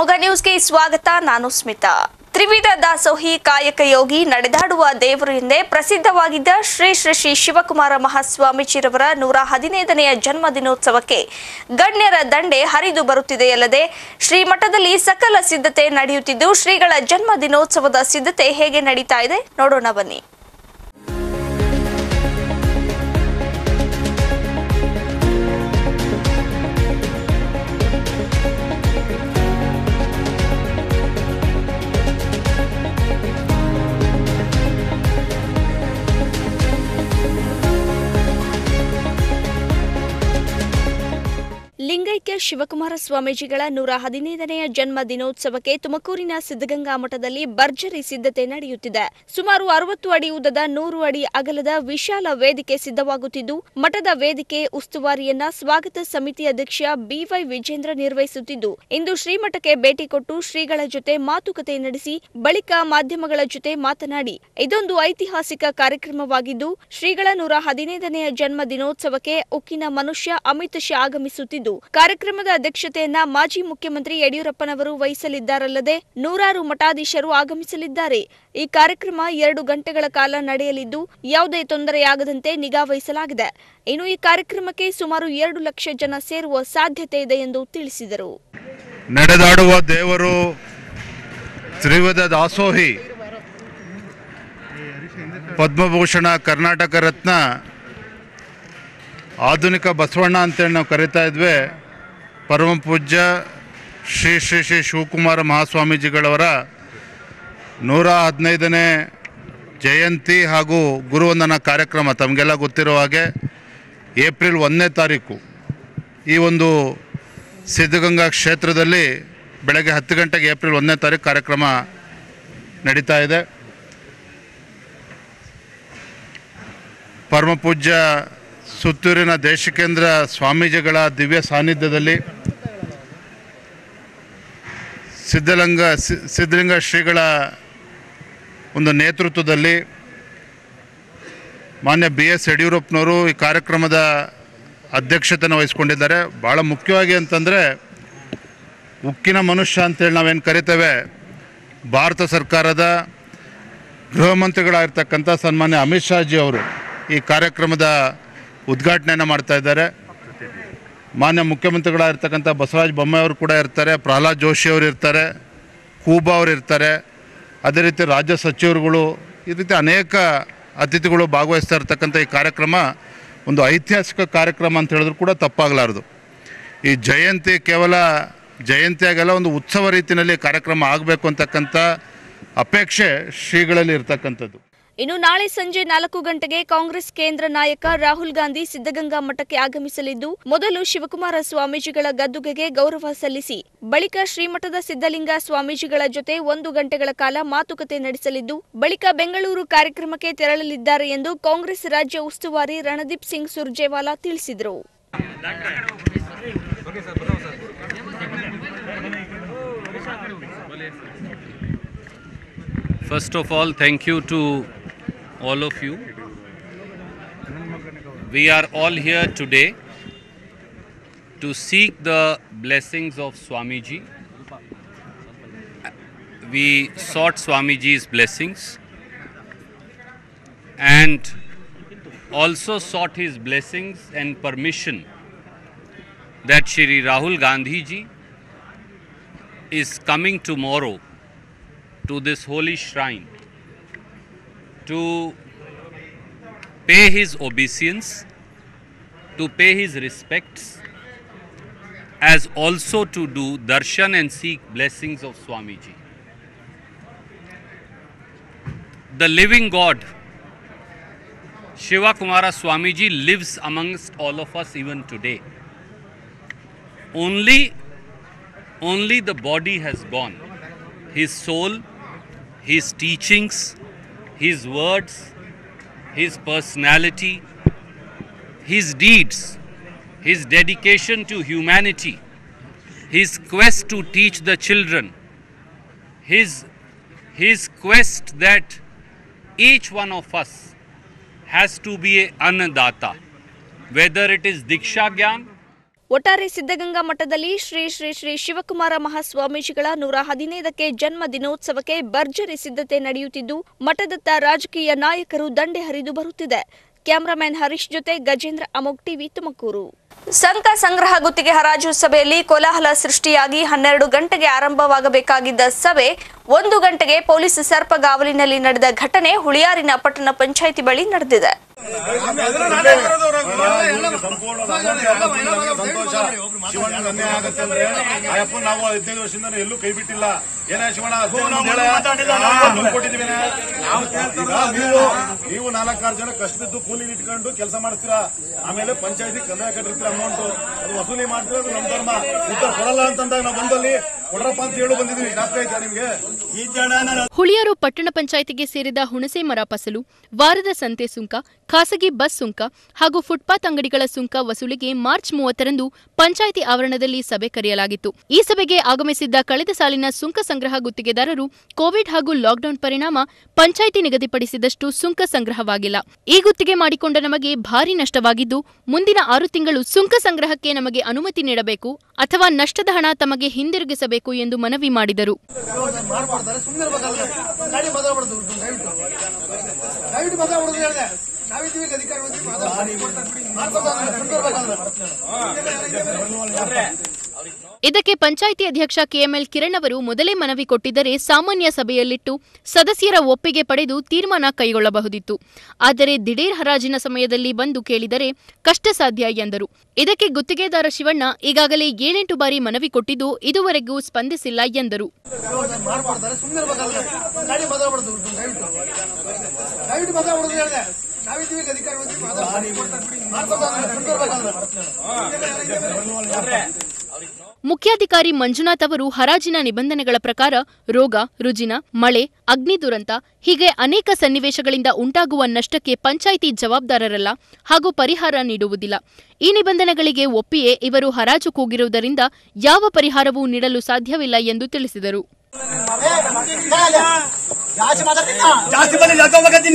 ಮೊಗ ನ್ಯೂಸ್ಗೆ ಸ್ವಾಗತ ನಾನು ಸ್ಮಿತಾ ತ್ರಿವಿಧ ದಾಸೋಹಿ ಕಾಯಕ ಯೋಗಿ ನಡೆದಾಡುವ ದೇವರು ಎಂದೇ ಪ್ರಸಿದ್ಧವಾಗಿದ್ದ ಶ್ರೀ ಶ್ರೀ ಶ್ರೀ ಶಿವಕುಮಾರ ಮಹಾಸ್ವಾಮೀಜಿರವರ ನೂರ ಹದಿನೈದನೆಯ ಜನ್ಮ ದಿನೋತ್ಸವಕ್ಕೆ ಗಣ್ಯರ ದಂಡೆ ಹರಿದು ಬರುತ್ತಿದೆಯಲ್ಲದೆ ಶ್ರೀಮಠದಲ್ಲಿ ಸಕಲ ಸಿದ್ಧತೆ ನಡೆಯುತ್ತಿದ್ದು ಶ್ರೀಗಳ ಜನ್ಮ ದಿನೋತ್ಸವದ ಸಿದ್ಧತೆ ಹೇಗೆ ನಡೀತಾ ಇದೆ ನೋಡೋಣ ಬನ್ನಿ ಲಿಂಗೈಕ್ಯ ಶಿವಕುಮಾರ ಸ್ವಾಮೀಜಿಗಳ ನೂರ ಹದಿನೈದನೆಯ ಜನ್ಮ ದಿನೋತ್ಸವಕ್ಕೆ ತುಮಕೂರಿನ ಸಿದ್ದಗಂಗಾ ಮಠದಲ್ಲಿ ಭರ್ಜರಿ ಸಿದ್ಧತೆ ನಡೆಯುತ್ತಿದೆ ಸುಮಾರು ಅರವತ್ತು ಅಡಿ ಉದ್ದದ ನೂರು ಅಡಿ ಅಗಲದ ವಿಶಾಲ ವೇದಿಕೆ ಸಿದ್ಧವಾಗುತ್ತಿದ್ದು ಮಠದ ವೇದಿಕೆ ಉಸ್ತುವಾರಿಯನ್ನ ಸ್ವಾಗತ ಸಮಿತಿ ಅಧ್ಯಕ್ಷ ಬಿವೈ ವಿಜೇಂದ್ರ ನಿರ್ವಹಿಸುತ್ತಿದ್ದು ಇಂದು ಶ್ರೀಮಠಕ್ಕೆ ಭೇಟಿ ಕೊಟ್ಟು ಶ್ರೀಗಳ ಜೊತೆ ಮಾತುಕತೆ ನಡೆಸಿ ಬಳಿಕ ಮಾಧ್ಯಮಗಳ ಜೊತೆ ಮಾತನಾಡಿ ಇದೊಂದು ಐತಿಹಾಸಿಕ ಕಾರ್ಯಕ್ರಮವಾಗಿದ್ದು ಶ್ರೀಗಳ ನೂರ ಹದಿನೈದನೆಯ ಜನ್ಮ ದಿನೋತ್ಸವಕ್ಕೆ ಉಕ್ಕಿನ ಮನುಷ್ಯ ಅಮಿತ್ ಶಾ ಆಗಮಿಸುತ್ತಿದ್ದು ಕಾರ್ಯಕ್ರಮದ ಅಧ್ಯಕ್ಷತೆಯನ್ನ ಮಾಜಿ ಮುಖ್ಯಮಂತ್ರಿ ಯಡಿಯೂರಪ್ಪನವರು ವಹಿಸಲಿದ್ದಾರಲ್ಲದೆ ನೂರಾರು ಮಠಾಧೀಶರು ಆಗಮಿಸಲಿದ್ದಾರೆ ಈ ಕಾರ್ಯಕ್ರಮ ಎರಡು ಗಂಟೆಗಳ ಕಾಲ ನಡೆಯಲಿದ್ದು ಯಾವುದೇ ತೊಂದರೆಯಾಗದಂತೆ ನಿಗಾ ವಹಿಸಲಾಗಿದೆ ಇನ್ನು ಈ ಕಾರ್ಯಕ್ರಮಕ್ಕೆ ಸುಮಾರು ಎರಡು ಲಕ್ಷ ಜನ ಸೇರುವ ಸಾಧ್ಯತೆ ಇದೆ ಎಂದು ತಿಳಿಸಿದರು ನಡೆದಾಡುವ ದೇವರು ತ್ರಿವಿಧ ದಾಸೋಹಿ ಪದ್ಮಭೂಷಣ ಕರ್ನಾಟಕ ರತ್ನ ಆಧುನಿಕ ಬಸವಣ್ಣ ಅಂತೇಳಿ ನಾವು ಕರಿತಾ ಇದ್ವಿ ಪರಮ ಪೂಜ್ಯ ಶ್ರೀ ಶ್ರೀ ಶ್ರೀ ಶಿವಕುಮಾರ ಮಹಾಸ್ವಾಮೀಜಿಗಳವರ ನೂರ ಹದಿನೈದನೇ ಜಯಂತಿ ಹಾಗೂ ಗುರುವಂದನಾ ಕಾರ್ಯಕ್ರಮ ತಮಗೆಲ್ಲ ಗೊತ್ತಿರೋ ಹಾಗೆ ಏಪ್ರಿಲ್ ಒಂದನೇ ತಾರೀಕು ಈ ಒಂದು ಸಿದ್ಧಗಂಗಾ ಕ್ಷೇತ್ರದಲ್ಲಿ ಬೆಳಗ್ಗೆ ಹತ್ತು ಗಂಟೆಗೆ ಏಪ್ರಿಲ್ ಒಂದನೇ ತಾರೀಕು ಕಾರ್ಯಕ್ರಮ ನಡೀತಾ ಇದೆ ಪರಮ ಪೂಜ್ಯ ಸುತ್ತೂರಿನ ದೇಶಿಕೇಂದ್ರ ಸ್ವಾಮೀಜಿಗಳ ದಿವ್ಯ ಸಾನ್ನಿಧ್ಯದಲ್ಲಿ ಸಿದ್ಧಲಿಂಗ ಸಿ- ಸಿದ್ಧಲಿಂಗ ಶ್ರೀಗಳ ಒಂದು ನೇತೃತ್ವದಲ್ಲಿ ಮಾನ್ಯ ಬಿ ಎಸ್ ಯಡಿಯೂರಪ್ಪನವರು ಈ ಕಾರ್ಯಕ್ರಮದ ಅಧ್ಯಕ್ಷತೆಯನ್ನು ವಹಿಸ್ಕೊಂಡಿದ್ದಾರೆ ಭಾಳ ಮುಖ್ಯವಾಗಿ ಅಂತಂದರೆ ಉಕ್ಕಿನ ಮನುಷ್ಯ ಅಂತೇಳಿ ನಾವೇನು ಕರಿತೇವೆ ಭಾರತ ಸರ್ಕಾರದ ಗೃಹ ಮಂತ್ರಿಗಳಾಗಿರ್ತಕ್ಕಂಥ ಸನ್ಮಾನ್ಯ ಅಮಿತ್ ಶಾಜಿ ಅವರು ಈ ಕಾರ್ಯಕ್ರಮದ ಉದ್ಘಾಟನೆಯನ್ನು ಮಾಡ್ತಾ ಇದ್ದಾರೆ ಮಾನ್ಯ ಮುಖ್ಯಮಂತ್ರಿಗಳಾಗಿರ್ತಕ್ಕಂಥ ಬಸವರಾಜ ಬೊಮ್ಮಾಯಿ ಅವರು ಕೂಡ ಇರ್ತಾರೆ ಪ್ರಹ್ಲಾದ್ ಜೋಶಿ ಅವರು ಇರ್ತಾರೆ ಕೂಬಾ ಅವರು ಇರ್ತಾರೆ ಅದೇ ರೀತಿ ರಾಜ್ಯ ಸಚಿವರುಗಳು ಈ ರೀತಿ ಅನೇಕ ಅತಿಥಿಗಳು ಭಾಗವಹಿಸ್ತಾ ಇರ್ತಕ್ಕಂಥ ಈ ಕಾರ್ಯಕ್ರಮ ಒಂದು ಐತಿಹಾಸಿಕ ಕಾರ್ಯಕ್ರಮ ಅಂತ ಹೇಳಿದ್ರು ಕೂಡ ತಪ್ಪಾಗಲಾರದು ಈ ಜಯಂತಿ ಕೇವಲ ಜಯಂತಿಯಾಗೆಲ್ಲ ಒಂದು ಉತ್ಸವ ರೀತಿಯಲ್ಲಿ ಕಾರ್ಯಕ್ರಮ ಆಗಬೇಕು ಅಂತಕ್ಕಂಥ ಅಪೇಕ್ಷೆ ಶ್ರೀಗಳಲ್ಲಿ ಇರ್ತಕ್ಕಂಥದ್ದು ಇನ್ನು ನಾಳೆ ಸಂಜೆ ನಾಲ್ಕು ಗಂಟೆಗೆ ಕಾಂಗ್ರೆಸ್ ಕೇಂದ್ರ ನಾಯಕ ರಾಹುಲ್ ಗಾಂಧಿ ಸಿದ್ದಗಂಗಾ ಮಠಕ್ಕೆ ಆಗಮಿಸಲಿದ್ದು ಮೊದಲು ಶಿವಕುಮಾರ ಸ್ವಾಮೀಜಿಗಳ ಗದ್ದುಗೆಗೆ ಗೌರವ ಸಲ್ಲಿಸಿ ಬಳಿಕ ಶ್ರೀಮಠದ ಸಿದ್ದಲಿಂಗ ಸ್ವಾಮೀಜಿಗಳ ಜೊತೆ ಒಂದು ಗಂಟೆಗಳ ಕಾಲ ಮಾತುಕತೆ ನಡೆಸಲಿದ್ದು ಬಳಿಕ ಬೆಂಗಳೂರು ಕಾರ್ಯಕ್ರಮಕ್ಕೆ ತೆರಳಲಿದ್ದಾರೆ ಎಂದು ಕಾಂಗ್ರೆಸ್ ರಾಜ್ಯ ಉಸ್ತುವಾರಿ ರಣದೀಪ್ ಸಿಂಗ್ ಸುರ್ಜೇವಾಲಾ ತಿಳಿಸಿದರು First of all, thank you to all of you. We are all here today to seek the blessings of Swamiji. We sought Swamiji's blessings and also sought his blessings and permission that Shri Rahul Gandhi ji is coming tomorrow to this holy shrine to pay his obeisance, to pay his respects, as also to do darshan and seek blessings of Swamiji. The living God, Shiva Kumara Swamiji, lives amongst all of us even today. Only, only the body has gone. His soul, his teachings, his words, his personality, his deeds, his dedication to humanity, his quest to teach the children, his, his quest that each one of us has to be a annadata, whether it is Diksha Gyan ಒಟ್ಟಾರೆ ಸಿದ್ಧಗಂಗಾ ಮಠದಲ್ಲಿ ಶ್ರೀ ಶ್ರೀ ಶ್ರೀ ಶಿವಕುಮಾರ ಮಹಾಸ್ವಾಮೀಜಿಗಳ ನೂರ ಹದಿನೈದಕ್ಕೆ ಜನ್ಮ ದಿನೋತ್ಸವಕ್ಕೆ ಭರ್ಜರಿ ಸಿದ್ಧತೆ ನಡೆಯುತ್ತಿದ್ದು ಮಠದತ್ತ ರಾಜಕೀಯ ನಾಯಕರು ದಂಡೆ ಹರಿದು ಬರುತ್ತಿದೆ ಕ್ಯಾಮರಾಮನ್ ಹರೀಶ್ ಜೊತೆ ಗಜೇಂದ್ರ ಅಮೋಗ್ ಟಿವಿ ತುಮಕೂರು ಸಂಘ ಸಂಗ್ರಹ ಗುತ್ತಿಗೆ ಹರಾಜು ಸಭೆಯಲ್ಲಿ ಕೋಲಾಹಲ ಸೃಷ್ಟಿಯಾಗಿ ಹನ್ನೆರಡು ಗಂಟೆಗೆ ಆರಂಭವಾಗಬೇಕಾಗಿದ್ದ ಸಭೆ ಒಂದು ಗಂಟೆಗೆ ಪೊಲೀಸ್ ಸರ್ಪಗಾವಲಿನಲ್ಲಿ ನಡೆದ ಘಟನೆ ಹುಳಿಯಾರಿನ ಪಟ್ಟಣ ಪಂಚಾಯಿತಿ ಬಳಿ ನಡೆದಿದೆ ಸಂಪೂರ್ಣ ಸಂತೋಷ ಶಿವಣ್ಣ ನನ್ನೇ ಆಗತ್ತೆ ಅಂದ್ರೆ ಅಯ್ಯಪ್ಪ ನಾವು ಹದಿನೈದು ವರ್ಷದಿಂದ ಎಲ್ಲೂ ಕೈ ಬಿಟ್ಟಿಲ್ಲ ಏನ ಶಿವಣ್ಣ ದುಡ್ಡು ಕೊಟ್ಟಿದೀವಿ ಈಗ ನೀವು ನೀವು ನಾಲ್ಕಾರು ಜನ ಕಷ್ಟದ್ದು ಕೂಲಿ ಇಟ್ಕೊಂಡು ಕೆಲಸ ಮಾಡ್ತೀರಾ ಆಮೇಲೆ ಪಂಚಾಯತಿ ಕಂದಾಯ ಕಟ್ಟಿರ್ತೀರ ಅಮೌಂಟ್ ಅದು ವಸೂಲಿ ಮಾಡ್ತೀರಾ ಅದು ನಮ್ಮ ಧರ್ಮ ಉತ್ತರ ಕೊಡಲ್ಲ ಅಂತಂದಾಗ ನಾವು ಬಂದಲ್ಲಿ ಕೊಡ್ರಪ್ಪ ಅಂತ ಹೇಳು ಬಂದಿದೀವಿ ಜ್ಞಾಪಕ ಆಯ್ತಾ ನಿಮ್ಗೆ ಈ ಜನ ಹುಳಿಯಾರು ಪಟ್ಟಣ ಪಂಚಾಯಿತಿಗೆ ಸೇರಿದ ಹುಣಸೆ ಮರ ಫಸಲು ವಾರದ ಸಂತೆ ಸುಂಕ ಖಾಸಗಿ ಬಸ್ ಸುಂಕ ಹಾಗೂ ಫುಟ್ಪಾತ್ ಅಂಗಡಿಗಳ ಸುಂಕ ವಸೂಲಿಗೆ ಮಾರ್ಚ್ ಮೂವತ್ತರಂದು ಪಂಚಾಯಿತಿ ಆವರಣದಲ್ಲಿ ಸಭೆ ಕರೆಯಲಾಗಿತ್ತು ಈ ಸಭೆಗೆ ಆಗಮಿಸಿದ್ದ ಕಳೆದ ಸಾಲಿನ ಸುಂಕ ಸಂಗ್ರಹ ಗುತ್ತಿಗೆದಾರರು ಕೋವಿಡ್ ಹಾಗೂ ಲಾಕ್ಡೌನ್ ಪರಿಣಾಮ ಪಂಚಾಯಿತಿ ನಿಗದಿಪಡಿಸಿದಷ್ಟು ಸುಂಕ ಸಂಗ್ರಹವಾಗಿಲ್ಲ ಈ ಗುತ್ತಿಗೆ ಮಾಡಿಕೊಂಡ ನಮಗೆ ಭಾರಿ ನಷ್ಟವಾಗಿದ್ದು ಮುಂದಿನ ಆರು ತಿಂಗಳು ಸುಂಕ ಸಂಗ್ರಹಕ್ಕೆ ನಮಗೆ ಅನುಮತಿ ನೀಡಬೇಕು ಅಥವಾ ನಷ್ಟದ ಹಣ ತಮಗೆ ಹಿಂದಿರುಗಿಸಬೇಕು ಎಂದು ಮನವಿ ಮಾಡಿದರು ಮಾಡ್ಕೊಡ್ತಾರೆ ಸುಮ್ಮನೆ ಇರ್ಬೇಕಲ್ಲ ಗಾಡಿ ಮಾತಾಡ್ಬಾರ್ದು ದಯವಿಟ್ಟು ದಯವಿಟ್ಟು ಮಾತಾಡ್ಬಾರ್ದು ಹೇಳಿದೆ ನಾವಿದ್ದೀವಿ ಈಗ ಅಧಿಕಾರಿ ಬಂದು ಮಾಡ್ಕೊಡ್ತಾರೆ ಸುಮ್ಮನೆ ಇರ್ಬೇಕಲ್ಲ ಇದಕ್ಕೆ ಪಂಚಾಯಿತಿ ಅಧ್ಯಕ್ಷ ಕೆಎಂಎಲ್ ಕಿರಣ್ ಅವರು ಮೊದಲೇ ಮನವಿ ಕೊಟ್ಟಿದ್ದರೆ ಸಾಮಾನ್ಯ ಸಭೆಯಲ್ಲಿಟ್ಟು ಸದಸ್ಯರ ಒಪ್ಪಿಗೆ ಪಡೆದು ತೀರ್ಮಾನ ಕೈಗೊಳ್ಳಬಹುದಿತ್ತು ಆದರೆ ದಿಢೀರ್ ಹರಾಜಿನ ಸಮಯದಲ್ಲಿ ಬಂದು ಕೇಳಿದರೆ ಕಷ್ಟ ಸಾಧ್ಯ ಎಂದರು ಇದಕ್ಕೆ ಗುತ್ತಿಗೆದಾರ ಶಿವಣ್ಣ ಈಗಾಗಲೇ ಏಳೆಂಟು ಬಾರಿ ಮನವಿ ಕೊಟ್ಟಿದ್ದು ಇದುವರೆಗೂ ಸ್ಪಂದಿಸಿಲ್ಲ ಎಂದರು ಮಾಡ್ಕೊಡ್ತಾರೆ ಸುಮ್ಮನೆ ಇರ್ಬೇಕಲ್ಲ ಗಾಡಿ ಮಾತಾಡ್ಬಾರ್ದು ದಯವಿಟ್ಟು ದಯವಿಟ್ಟು ಮಾತಾಡ್ಬಾರ್ದು ಹೇಳಿದೆ ನಾವಿದ್ದೀವಿ ಈಗ ಅಧಿಕಾರಿ ಬಂದು ಮಾಡ್ಕೊಡ್ತಾರೆ ಸುಮ್ಮನೆ ಇರ್ಬೇಕಲ್ಲ ಮುಖ್ಯಾಧಿಕಾರಿ ಮಂಜುನಾಥ್ ಅವರು ಹರಾಜಿನ ನಿಬಂಧನೆಗಳ ಪ್ರಕಾರ ರೋಗ ರುಜಿನ ಮಳೆ ಅಗ್ನಿ ದುರಂತ ಹೀಗೆ ಅನೇಕ ಸನ್ನಿವೇಶಗಳಿಂದ ಉಂಟಾಗುವ ನಷ್ಟಕ್ಕೆ ಪಂಚಾಯಿತಿ ಜವಾಬ್ದಾರರಲ್ಲ ಹಾಗೂ ಪರಿಹಾರ ನೀಡುವುದಿಲ್ಲ ಈ ನಿಬಂಧನೆಗಳಿಗೆ ಒಪ್ಪಿಯೇ ಇವರು ಹರಾಜು ಕೂಗಿರುವುದರಿಂದ ಯಾವ ಪರಿಹಾರವೂ ನೀಡಲು ಸಾಧ್ಯವಿಲ್ಲ ಎಂದು ತಿಳಿಸಿದರು ಜಾಸ್ತಿ ಬಂದು ಲಗ್ಗತ್ತಿನ